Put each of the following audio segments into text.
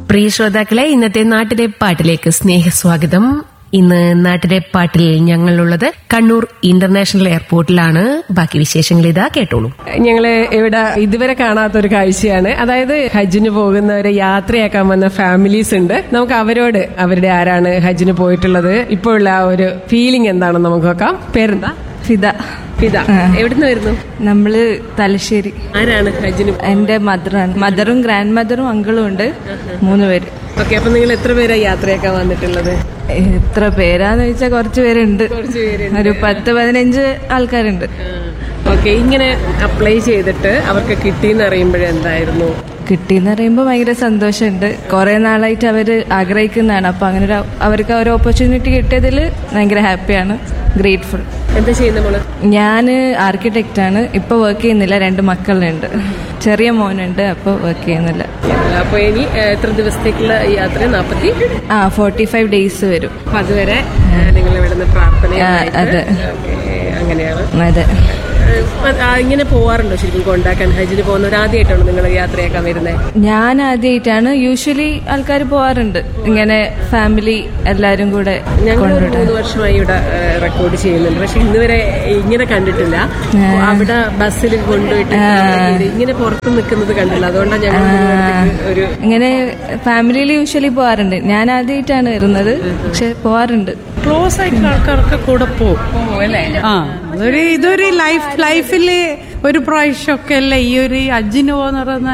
പ്രിയ ശ്രോതാക്കളെ ഇന്നത്തെ നാട്ടിലെ പാട്ടിലേക്ക് സ്നേഹസ്വാഗതം ഇന്ന് നാട്ടിലെ പാട്ടിൽ ഞങ്ങളുള്ളത് കണ്ണൂർ ഇന്റർനാഷണൽ എയർപോർട്ടിലാണ് ബാക്കി വിശേഷങ്ങൾ ഇതാ കേട്ടോളൂ ഞങ്ങള് ഇവിടെ ഇതുവരെ കാണാത്ത ഒരു കാഴ്ചയാണ് അതായത് ഹജ്ജിന് പോകുന്നവരെ യാത്രയാക്കാൻ വന്ന ഫാമിലീസ് ഉണ്ട് നമുക്ക് അവരോട് അവരുടെ ആരാണ് ഹജ്ജിന് പോയിട്ടുള്ളത് ഇപ്പോഴുള്ള ആ ഒരു ഫീലിംഗ് എന്താണെന്ന് നമുക്ക് നോക്കാം പേരെന്താ ഫിദ ഫിദ എവിടുന്ന് വരുന്നു നമ്മള് തലശ്ശേരി ആരാണ് ഹജ്ജിന് എന്റെ മദറാണ് മദറും ഗ്രാൻഡ് മദറും അങ്കിളും ഉണ്ട് മൂന്ന് പേര് ഓക്കെ അപ്പൊ നിങ്ങൾ എത്ര പേരാ യാത്രയാക്കാൻ വന്നിട്ടുള്ളത് എത്ര പേരാന്ന് വെച്ചാൽ കുറച്ച് പേരുണ്ട് ഒരു പത്ത് പതിനഞ്ച് ആൾക്കാരുണ്ട് ഓക്കെ ഇങ്ങനെ അപ്ലൈ ചെയ്തിട്ട് അവർക്ക് കിട്ടിയെന്ന് അറിയുമ്പോഴേ എന്തായിരുന്നു കിട്ടിയെന്ന് പറയുമ്പോൾ ഭയങ്കര സന്തോഷമുണ്ട് കുറെ നാളായിട്ട് അവർ ആഗ്രഹിക്കുന്നതാണ് അപ്പൊ അങ്ങനെ ഒരു അവർക്ക് ഒരു ഓപ്പർച്യൂണിറ്റി കിട്ടിയതിൽ ഭയങ്കര ഹാപ്പിയാണ് ഗ്രേറ്റ്ഫുൾ എന്താ ചെയ്യുന്ന മോള് ഞാൻ ആർക്കിടെക്റ്റ് ആണ് ഇപ്പൊ വർക്ക് ചെയ്യുന്നില്ല രണ്ട് മക്കളുണ്ട് ചെറിയ മോനുണ്ട് അപ്പോൾ വർക്ക് ചെയ്യുന്നില്ല അപ്പൊ ഇനി ഏഹ്, എത്ര ദിവസത്തേക്കുള്ള ഈ യാത്ര നാപ്പത്തി ആ ഫോർട്ടി ഫൈവ് ഡേയ്സ് വരും അപ്പൊ അതുവരെ നിങ്ങൾ ഇവിടുന്ന് പ്രാർത്ഥന ആ, അതെ. അങ്ങനെയാണ് അതെ ഏഹ്, അത് ആ, ഇങ്ങനെ പോവാറുണ്ടോ ശരിക്കും കൊണ്ടാക്കാൻ ഹജ്ജിന് പോകുന്നവർ ആദ്യമായിട്ടാണോ നിങ്ങൾ യാത്രയാക്കാൻ വരുന്നത് ഞാൻ ആദ്യമായിട്ടാണ് യൂഷ്വലി ആൾക്കാർ പോവാറുണ്ട് ഇങ്ങനെ ഫാമിലി എല്ലാരും കൂടെ ഞങ്ങൾ ഒരു കൊണ്ടുവിടാൻ മൂന്ന് വർഷമായി ഇവിടെ റെക്കോർഡ് ചെയ്യുന്നുണ്ട് പക്ഷെ ഇന്ന് വരെ ഇങ്ങനെ കണ്ടിട്ടില്ല അവിടെ ബസ്സിൽ കൊണ്ടുപോയിട്ട് ഇങ്ങനെ പുറത്ത് നിൽക്കുന്നത് കണ്ടില്ല അതുകൊണ്ടാണ് ഞങ്ങൾ നിങ്ങളുടെ ഒരു ഇങ്ങനെ ഫാമിലിയിൽ യൂഷ്വലി പോവാറുണ്ട് ഞാൻ ആദ്യമായിട്ടാണ് വരുന്നത് പക്ഷെ പോവാറുണ്ട് ക്ലോസ് ആയിട്ടുള്ള ആൾക്കാർക്ക് കൂടെ പോകും ആ അതൊരു ഇതൊരു ലൈഫ് ലൈഫില് ഒരു പ്രാവശ്യമൊക്കെ അല്ലേ ഈ ഒരു അജ്ജിന് പോകുന്ന പറയുന്ന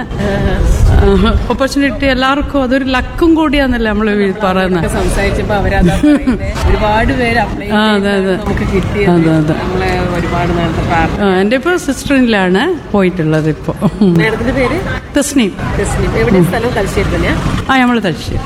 ഓപ്പർച്യൂണിറ്റി എല്ലാവർക്കും അതൊരു ലക്കും കൂടിയാന്നല്ലേ നമ്മൾ പറയുന്നത് സംസാരിച്ചപ്പോ അവരതാ പറയുന്നത്. ഒരുപാട് പേര് അപ്ലൈ ആ, അതെ, അതെ. നമുക്ക് കിട്ടിയത് അതെ, അതെ. നമ്മളെ ഒരുപാട് നേരത്തെ പ്രാർത്ഥന ആ, എൻ്റെ ഇപ്പോൾ സിസ്റ്ററിലാണ് പോയിട്ടുള്ളത് ഇപ്പോൾ മേഡത്തിന്റെ പേര് തസ്നീം ജസ്മിൻ എവിടെ സ്ഥലം തലശ്ശേരി തന്നെയാ ആ നമ്മൾ തലശ്ശേരി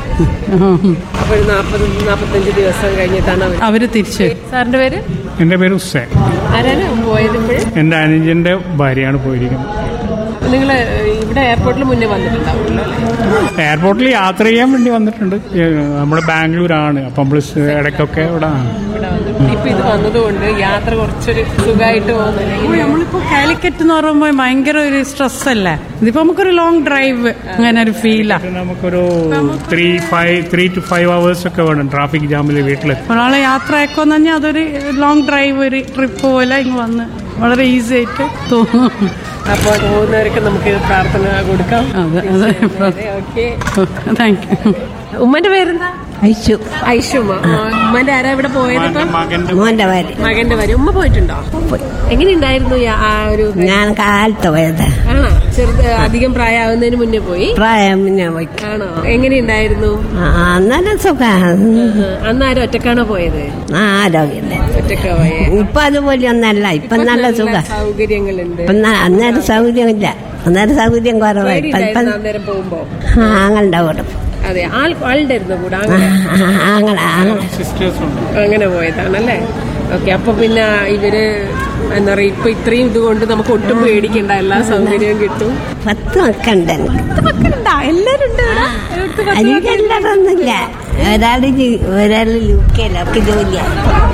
അപ്പൊ ഒരു നാപ്പത് നാപ്പത്തഞ്ച് ദിവസം കഴിഞ്ഞിട്ടാണ് അവർ അവർ തിരിച്ചു സാറിന്റെ പേര് എൻ്റെ പേര് ഹുസൈൻ ആരാണ് പോയത് ഇപ്പോഴും എൻ്റെ അനുജൻ്റെ ഭാര്യയാണ് പോയിരിക്കുന്നത് നിങ്ങൾ ഇവിടെ എയർപോർട്ടിൽ മുന്നേ വന്നിട്ടുണ്ടാവുമല്ലോ അല്ലേ എയർപോർട്ടിൽ യാത്ര ചെയ്യാൻ വേണ്ടി വന്നിട്ടുണ്ട് നമ്മൾ ബാംഗ്ലൂരാണ് അപ്പം നമ്മൾ ഇടയ്ക്കൊക്കെ ഇവിടെ ആണ്. ഇവിടെ വന്നിട്ട് ഇപ്പൊ ഇത് വന്നതുകൊണ്ട് യാത്ര കുറച്ചൊരു സുഖമായിട്ട് പോകുന്നില്ല നമ്മളിപ്പോ കാലിക്കറ്റ് എന്ന് പറയുമ്പോൾ ഭയങ്കര ഒരു സ്ട്രെസ് അല്ലേ ഇതിപ്പോ നമുക്കൊരു ലോങ് ഡ്രൈവ് അങ്ങനെ ഒരു ഫീലാ ഇത് നമുക്കൊരു three five three two five hours ഒക്കെ വേണം ട്രാഫിക് ജാമിൽ വീട്ടിൽ ഒരാളെ യാത്ര അയക്കുമെന്ന് പറഞ്ഞാൽ അതൊരു ലോങ് ഡ്രൈവ് ഒരു ട്രിപ്പ് പോലെ ഇങ്ങ് വന്ന് വളരെ ഈസി ആയിട്ട് തോന്നും അപ്പോൾ പോകുന്നവരൊക്കെ നമുക്ക് പ്രാർത്ഥന കൊടുക്കാം അതെ അതെ ഓക്കെ താങ്ക് യു ഉമ്മന്റെ പേരെന്താ അയച്ചു ഐഷുമ്മ ഉമ്മന്റെ ആരാ ഇവിടെ പോയത് ഇപ്പൊ മകൻ്റെ മോന്റെ പേര് മകന്റെ വരെ ഉമ്മ പോയിട്ടുണ്ടോ എങ്ങനെയുണ്ടായിരുന്നു യാ- ആ ഒരു ഞാൻ കാലത്ത് പോയത് ആണോ ചെറുത് അധികം പ്രായമാവുന്നതിന് മുന്നേ പോയി പ്രായം പിന്നെ പോയി ആണോ എങ്ങനെയുണ്ടായിരുന്നു ആ, അന്നേരം സുഖം അന്ന് ആരും ഒറ്റക്കാണോ പോയത് ആരോഗ്യമില്ല ഒറ്റക്കാ പോയേ ഇപ്പൊ അതുപോലെ ഒന്നല്ല ഇപ്പൊ നല്ല സുഖം സൗകര്യങ്ങളുണ്ട് ഇപ്പൊ ന- അന്നേരം സൗകര്യമില്ല അന്നേരം സൗകര്യം കുറവായി ഇപ്പൊ ഇപ്പൊ പേടിയുണ്ടായിരുന്നു അന്നേരം പോകുമ്പോ ആങ്ങളുടെ കൂടെ അതെ ആൾ ആളുണ്ടായിരുന്നു കൂടെ ആ, അങ്ങനെ ആ, ആങ്ങളെ ആങ്ങളെ സിസ്റ്റേഴ്സുണ്ട് അങ്ങനെ പോയതാണല്ലേ ഓക്കെ അപ്പൊ പിന്നെ ഇവര് എന്താ പറയാ ഇപ്പൊ ഇത്രയും ഇതുകൊണ്ട് നമുക്ക് ഒട്ടും പേടിക്കണ്ട എല്ലാ സൗകര്യവും കിട്ടും പത്ത് മക്കളുണ്ട് എനിക്ക് എല്ലാരും എനിക്കെല്ലാതൊന്നുമില്ല ഒരാള് ജി- ഒരാള് ലുക്കല്ല ഒക്കെ ജോലിയാണ്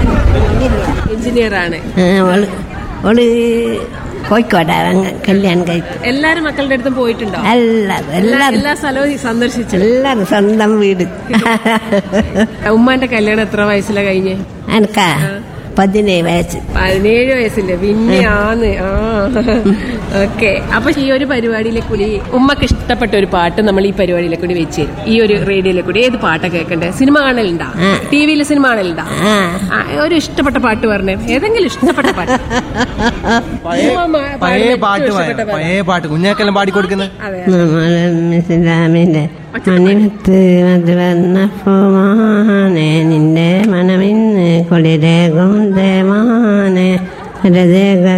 എഞ്ചിനീയർ ആണ് ആ, ഓള് ഓള് കോഴിക്കോടാണ് അങ്ങ് കല്യാണം കഴിച്ചു എല്ലാരും മക്കളുടെ അടുത്തും പോയിട്ടുണ്ടോ എല്ലാരും എല്ലാ എല്ലാരും എല്ലാ സ്ഥലവും സന്ദർശിച്ചു എല്ലാരും സ്വന്തം വീട് ഉമ്മാന്റെ കല്യാണം എത്ര വയസ്സിലാ കഴിഞ്ഞേ എനക്കാ പതിനേഴ് വയസ്സ് പതിനേഴ് വയസ്സില്ലേ പിന്നെ ആന്ന് ആ ഓക്കെ അപ്പൊ ഈ ഒരു പരിപാടിയിലെ കൂടി ഉമ്മക്ക് ഇഷ്ടപ്പെട്ട ഒരു പാട്ട് നമ്മൾ ഈ പരിപാടിയിലെ കൂടി വെച്ച് തരും ഈ ഒരു റേഡിയോയിലെ കൂടി ഏത് പാട്ടാ കേൾക്കണ്ടേ സിനിമ കാണലുണ്ടാ ടി വിയിൽ സിനിമ കാണലുണ്ടാ ആ ആ, ഒരു ഇഷ്ടപ്പെട്ട പാട്ട് പറഞ്ഞേ ഏതെങ്കിലും ഇഷ്ടപ്പെട്ട പാട്ട് ഉമ്മ പാടുന്ന പഴയ ഏറ്റവും പാട്ട് ഇഷ്ടപ്പെട്ട പാട്ട്. പഴയ പാട്ട് കുഞ്ഞാക്കെല്ലാം പാടിക്കൊടുക്കുന്നത് അതെ ഇസ്ലാമിന്റെ മണിമത്ത് മധുവന്ന പൂമാനെ നിന്റെ മനമിന്ന് കുളിരേകും ദേവാനെ രതേക